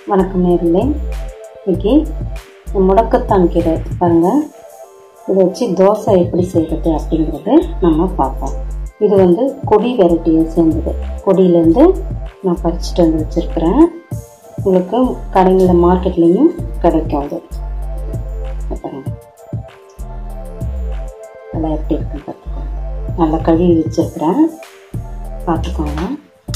வணக்கம் நேர்களே இன்னைக்கு முடக்கத்தான் கீரை பாருங்கள் இதை வச்சு தோசை எப்படி செய்கிறது அப்படிங்கிறது நம்ம பார்ப்போம் இது வந்து கொடி வெரைட்டியை சேர்ந்தது கொடியிலேருந்து நான் பறிச்சுட்டு வந்து வச்சுருக்கிறேன் உங்களுக்கு கடைகளில் மார்க்கெட்லேயும் கிடைக்கும் அது இதை பாருங்க அதெல்லாம் எப்படி இருக்குன்னு பார்த்துக்கோங்க நல்லா கழுவி வச்சுருக்கிறேன் பார்த்துக்கோங்க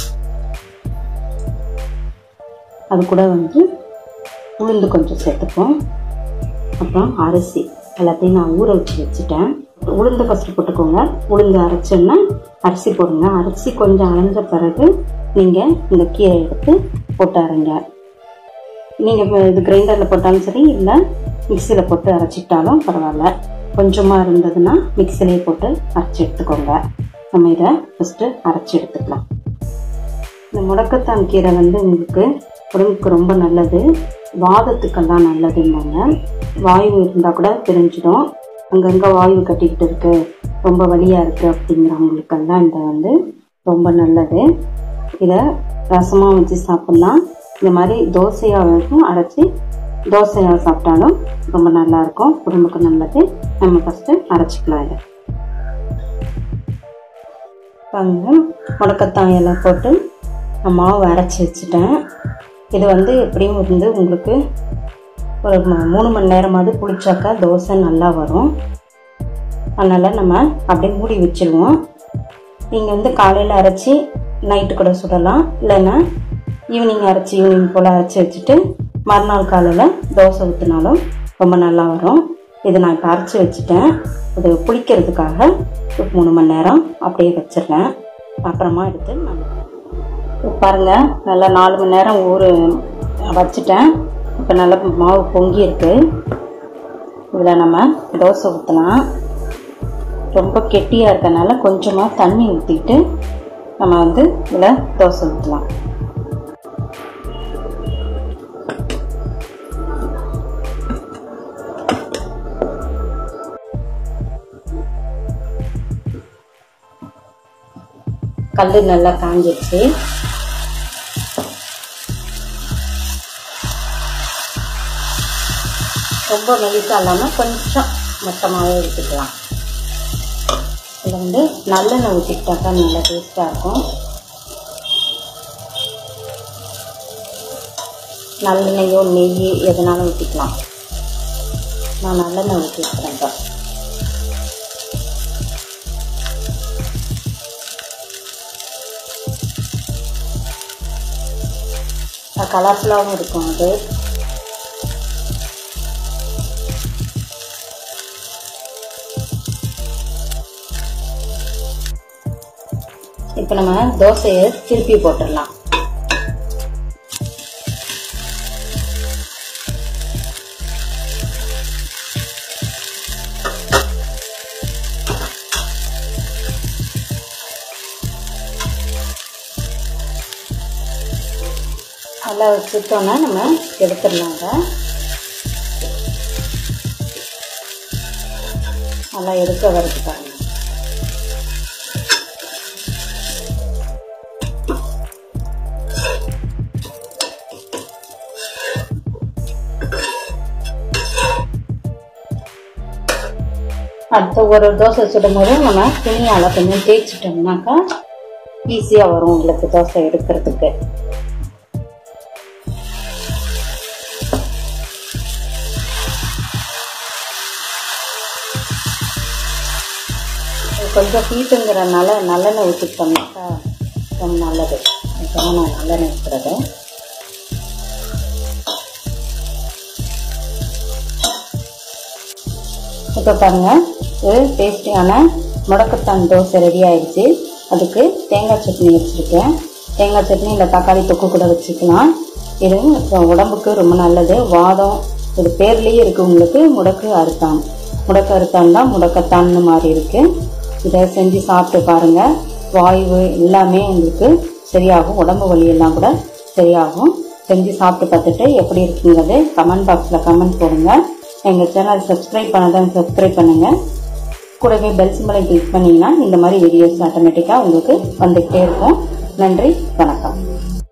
அது கூட வந்து உளுந்து கொஞ்சம் சேர்த்துப்போம் அப்புறம் அரிசி எல்லாத்தையும் நான் ஊற வச்சு வச்சுட்டேன் உளுந்து ஃபஸ்ட்டு போட்டுக்கோங்க உளுந்து அரைச்சோன்னா அரிசி போடுங்க அரிசி கொஞ்சம் அரைஞ்ச பிறகு நீங்கள் இந்த கீரை எடுத்து போட்டு அரைங்க நீங்கள் இது கிரைண்டரில் போட்டாலும் சரி இல்லை மிக்சியில் போட்டு அரைச்சிட்டாலும் பரவாயில்ல கொஞ்சமாக இருந்ததுன்னா மிக்சிலேயே போட்டு அரைச்சி எடுத்துக்கோங்க நம்ம இதை ஃபஸ்ட்டு அரைச்சி எடுத்துக்கலாம் இந்த முடக்கத்தான் கீரை வந்து உங்களுக்கு உடம்புக்கு ரொம்ப நல்லது வாதத்துக்கெல்லாம் நல்லதுன்னாங்க வாயு இருந்தால் கூட தெரிஞ்சிடும் அங்கங்கே வாயு கட்டிக்கிட்டு இருக்கு ரொம்ப வலியாக இருக்குது அப்படிங்கிறவங்களுக்கெல்லாம் இந்த வந்து ரொம்ப நல்லது இதை ரசமாக வச்சு சாப்பிட்லாம் இந்த மாதிரி தோசையாகவும் அரைச்சி தோசையாக சாப்பிட்டாலும் ரொம்ப நல்லாயிருக்கும் உடம்புக்கு நல்லது நம்ம ஃபஸ்ட்டு அரைச்சிக்கலாம் இதை பாருங்க முடக்கத்தான் எல்லாம் போட்டு நான் மாவு அரைச்சி வச்சுட்டேன் இது வந்து எப்படியும் வந்து உங்களுக்கு ஒரு மூணு மணி நேரமாவது புளிச்சாக்கா தோசை நல்லா வரும் அதனால் நம்ம அப்படியே மூடி வச்சுருவோம் நீங்கள் வந்து காலையில் அரைச்சி நைட்டு கூட சுடலாம் இல்லைன்னா ஈவினிங் அரைச்சி ஈவினிங் போல் அரைச்சி வச்சுட்டு மறுநாள் காலையில் தோசை ஊற்றினாலும் ரொம்ப நல்லா வரும் இதை நான் இப்போ அரைச்சி வச்சுட்டேன் இது புளிக்கிறதுக்காக ஒரு மூணு மணி நேரம் அப்படியே வச்சிடுறேன் அப்புறமா எடுத்து நான் பாருங்கள் நல்லா நாலு மணி நேரம் ஊறு வச்சுட்டேன் இப்போ நல்லா மாவு பொங்கி இருக்கு இதில் நம்ம தோசை ஊற்றலாம் ரொம்ப கெட்டியாக இருக்கனால கொஞ்சமாக தண்ணி ஊற்றிட்டு நம்ம வந்து இதில் தோசை ஊற்றலாம் கல் நல்லா காஞ்சிருச்சு ரொம்ப மெலிசாக இல்லாமல் கொஞ்சம் மொத்தமாகவே ஊற்றிக்கலாம் இதில் வந்து நல்லெண்ணெய் ஊற்றிக்கிட்டாக்கா நல்லா டேஸ்ட்டாக இருக்கும் நல்லெண்ணெயோ நெய் எதுனாலும் ஊற்றிக்கலாம் நான் நல்லெண்ணெய் ஊற்றி வைக்கிறேன் இப்போ கலர்ஃபுல்லாகவும் இருக்கும் அது இப்போ நம்ம தோசையை திருப்பி போட்டுடலாம் நல்லா சுத்தோன்னா நம்ம எடுத்துடலாங்க நல்லா எடுக்க வரைக்கும் பாருங்க அடுத்த ஒரு தோசை சுடும் போது நம்ம துணியால் கொஞ்சம் தேய்ச்சிட்டோம்னாக்கா ஈஸியாக வரும் உங்களுக்கு தோசை எடுக்கிறதுக்கு கொஞ்சம் ஹீட்டுங்கிறனால நல்லெண்ணெய் ஊற்றிட்டோம்னாக்கா ரொம்ப நல்லது அதுக்காக நான் நல்லெண்ணெய் ஊற்றுறது இப்போ பாருங்கள் ஒரு டேஸ்டியான முடக்கத்தான் தோசை ரெடி ஆயிடுச்சு அதுக்கு தேங்காய் சட்னி வச்சுருக்கேன் தேங்காய் சட்னி இல்லை தக்காளி தொக்கு கூட வச்சுக்கலாம் இது உடம்புக்கு ரொம்ப நல்லது வாதம் இது பேர்லேயே இருக்குது உங்களுக்கு முடக்கு அறுத்தான் முடக்கு அறுத்தான் தான் முடக்கத்தான்னு மாறி இருக்குது இதை செஞ்சு சாப்பிட்டு பாருங்கள் வாய்வு எல்லாமே உங்களுக்கு சரியாகும் உடம்பு வலியெல்லாம் கூட சரியாகும் செஞ்சு சாப்பிட்டு பார்த்துட்டு எப்படி இருக்குங்கிறது கமெண்ட் பாக்ஸில் கமெண்ட் போடுங்க எங்கள் சேனல் சப்ஸ்கிரைப் பண்ணதான் சப்ஸ்கிரைப் பண்ணுங்கள் கூடவே பெல் சிம்பலை கிளிக் பண்ணிங்கன்னா இந்த மாதிரி வீடியோஸ் ஆட்டோமேட்டிக்காக உங்களுக்கு வந்துகிட்டே இருக்கும் நன்றி வணக்கம்